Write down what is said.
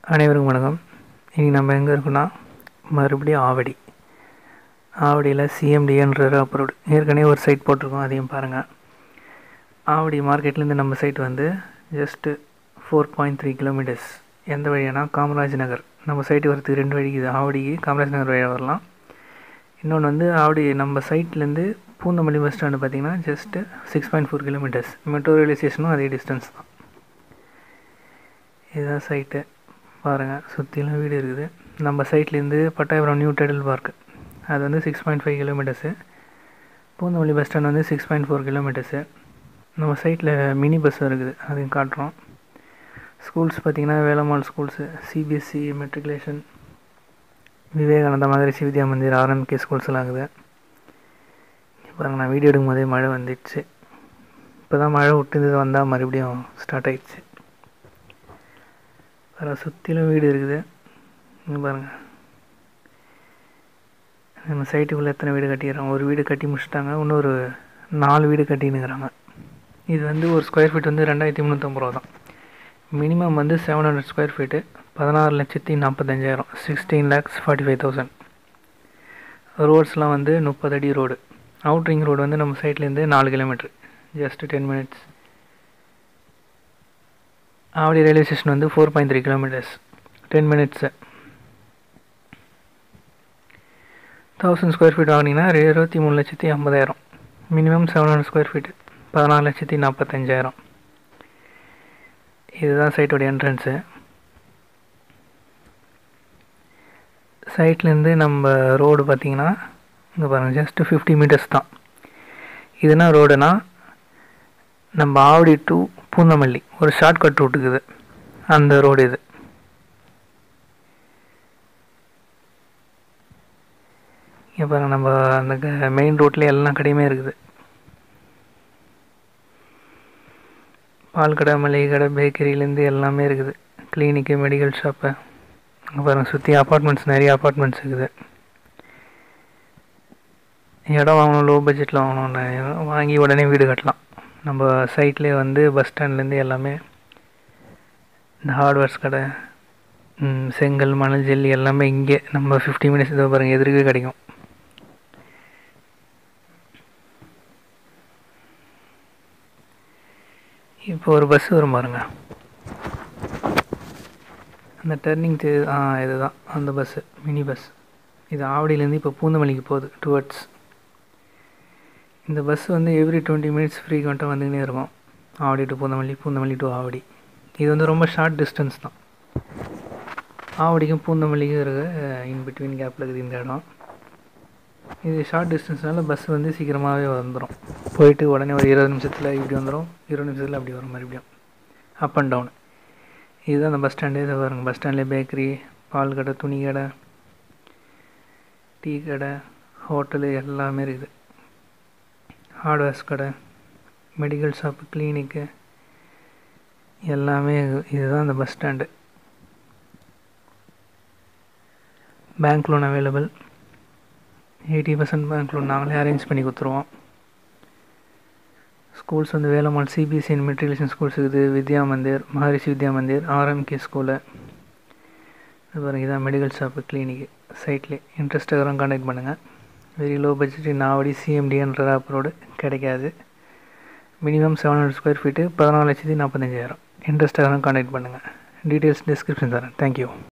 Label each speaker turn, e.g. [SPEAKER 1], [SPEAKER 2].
[SPEAKER 1] அனைவருக்கும் வணக்கம் இன்றைக்கி நம்ம எங்கே இருக்கோன்னா மறுபடியும் ஆவடி ஆவடியில் சிஎம்டிஎன்ற அப்ரோடு ஏற்கனவே ஒரு சைட் போட்டிருக்கோம் அதையும் பாருங்கள் ஆவடி மார்க்கெட்லேருந்து நம்ம சைட் வந்து just four point three kilometres எந்த வழியானா காமராஜ் நகர் நம்ம சைட்டு வரதுக்கு ரெண்டு வழி இது ஆவடிக்கு காமராஜ் நகர் வழியாக வரலாம் இன்னொன்று வந்து ஆவடி நம்ம சைட்லேருந்து பூந்தமல்லி பஸ் ஸ்டாண்டு பார்த்திங்கன்னா just six point four kilometres metro railway ஸ்டேஷனும் அதே டிஸ்டன்ஸ் தான் இதுதான் சைட்டு பாருங்கள் சுற்றிலும் வீடு இருக்குது நம்ம சைட்லேருந்து பட்டாயபுரம் நியூ டெடல் பார்க் அது வந்து six point five kilometres Poonamallee bus stand வந்து சிக்ஸ் பாயிண்ட் ஃபோர் கிலோமீட்டர்ஸு நம்ம சைட்டில் மினி பஸ் இருக்குது அதையும் காட்டுறோம் ஸ்கூல்ஸ் பார்த்திங்கன்னா Velammal schools CBSE matriculation Vivekananda Maharishi Vidya Mandir RMK ஸ்கூல்ஸ்லாம் இருக்குது பாருங்கள் நான் வீடியோ எடுக்கும் போதே மழை வந்துடுச்சு இப்போ தான் மழை விட்டு வந்தால் மறுபடியும் ஸ்டார்ட் ஆயிடுச்சு வேறு சுற்றிலும் வீடு இருக்குது இங்கே பாருங்கள் நம்ம சைட்டுக்குள்ளே எத்தனை வீடு கட்டிடுறாங்க ஒரு வீடு கட்டி முடிச்சிட்டாங்க இன்னொரு நாலு வீடு கட்டினுங்கிறாங்க இது வந்து ஒரு ஸ்கொயர் ஃபீட் வந்து ரெண்டாயிரத்தி முந்நூற்றம்பது ரூபா தான் மினிமம் வந்து செவன் ஹண்ட்ரட் ஸ்கொயர் ஃபீட்டு பதினாறு லட்சத்தி நாற்பத்தஞ்சாயிரம் sixteen lakhs forty five thousand ரோட்ஸ்லாம் வந்து முப்பது அடி ரோடு அவுட்ரிங் ரோடு வந்து நம்ம சைட்லேருந்து நாலு kilometre just ten minutes Avadi railway station வந்து four point three kilometres ten minutes thousand square feet வாங்கினீங்கன்னா இருபத்தி மூணு லட்சத்தி ஐம்பதாயிரம் minimum seven hundred square feet பதினாறு லட்சத்தி நாற்பத்தஞ்சாயிரம் இதுதான் சைட்டோட என்ட்ரன்ஸு சைட்லேருந்து நம்ம ரோடு பார்த்திங்கன்னா இங்கே பாருங்கள் ஜஸ்ட்டு ஃபிஃப்டி மீட்டர்ஸ் தான் இதுனா ரோடுனா நம்ம ஆவடி டு பூந்தமல்லி ஒரு ஷார்ட்கட் ரூட் இருக்குது அந்த ரோடு இது இங்கே பாருங்கள் நம்ம அந்த மெயின் ரோட்லேயே எல்லா கடையுமே இருக்குது பால் கடை மளிகை கடை பேக்கரியிலேருந்து எல்லாமே இருக்குது கிளினிக்கு மெடிக்கல் ஷாப்பு அங்கே பாருங்கள் சுற்றி அப்பார்ட்மெண்ட்ஸ் நிறைய அப்பார்ட்மெண்ட்ஸ் இருக்குது இடம் வாங்கணும் லோ பட்ஜெட்டில் வாங்கணும் வாங்கி உடனே வீடு கட்டலாம் நம்ம சைட்லேயே வந்து பஸ் ஸ்டாண்ட்லேருந்து எல்லாமே இந்த ஹார்ட்வேர்ஸ் கடை செங்கல் மணல் ஜெல்லி எல்லாமே இங்கே நம்ம ஃபிஃப்டி மினிட்ஸ் இதை பாருங்கள் எதிர்க்கே கிடைக்கும் இப்போ ஒரு பஸ் வரும் பாருங்க அந்த டர்னிங் ஆ இதுதான் அந்த பஸ்ஸு மினி பஸ் இது ஆவடியிலேருந்து இப்போ பூந்தமல்லிக்கு போகுது டுவர்ட்ஸ் இந்த பஸ் வந்து எவ்ரி டுவெண்ட்டி மினிட்ஸ் ஃப்ரீக்வெண்ட்டாக வந்துக்கினே இருக்கும் ஆவடி டு பூந்தமல்லி பூந்தமல்லி டு ஆவடி இது வந்து ரொம்ப ஷார்ட் டிஸ்டன்ஸ் தான் ஆவடிக்கும் பூந்தமல்லிக்கும் இருக்க இன் பிட்வீன் கேப்பில் இருக்குது இந்த இடம் இது ஷார்ட் டிஸ்டன்ஸ்னால பஸ் வந்து சீக்கிரமாகவே வந்துடும் போயிட்டு உடனே ஒரு இருபது நிமிஷத்தில் இப்படி வந்துடும் இருபது நிமிஷத்தில் அப்படி வரும் மறுபடியும் அப் அண்ட் டவுன் இதுதான் அந்த பஸ் ஸ்டாண்டே இதை பாருங்கள் பஸ் ஸ்டாண்ட்லேயே பேக்கரி பால் கடை துணி கடை டீ கடை ஹோட்டலு எல்லாமே இருக்குது ஹார்ட்வேர்ஸ் கடை மெடிக்கல் ஷாப்பு கிளினிக்கு எல்லாமே இதுதான் அந்த bus stand bank loan available eighty percent bank loan நாங்களே அரேஞ்ச் பண்ணி கொடுத்துருவோம் ஸ்கூல்ஸ் வந்து Velammal CBSE and matriculation schools இருக்குது வித்யா மந்திர் மகரிஷி வித்யா மந்திர் ஆர்எம்கே ஸ்கூலு இது பாருங்கள் இதான் மெடிக்கல் ஷாப்பு கிளினிக்கு சைட்லேயே இன்ட்ரெஸ்டாக கான்டாக்ட் பண்ணுங்கள் வெரி லோ பட்ஜெட் நாவடி சிஎம்டின்ற ரோடு கிடைக்காது minimum seven hundred square feet பதினாலு லட்சத்தி நாற்பத்தஞ்சாயிரம் இன்ட்ரெஸ்டாக கான்டாக்ட் பண்ணுங்கள் டீட்டெயில்ஸ் டிஸ்கிரிப்ஷன் தரேன் தேங்க்யூ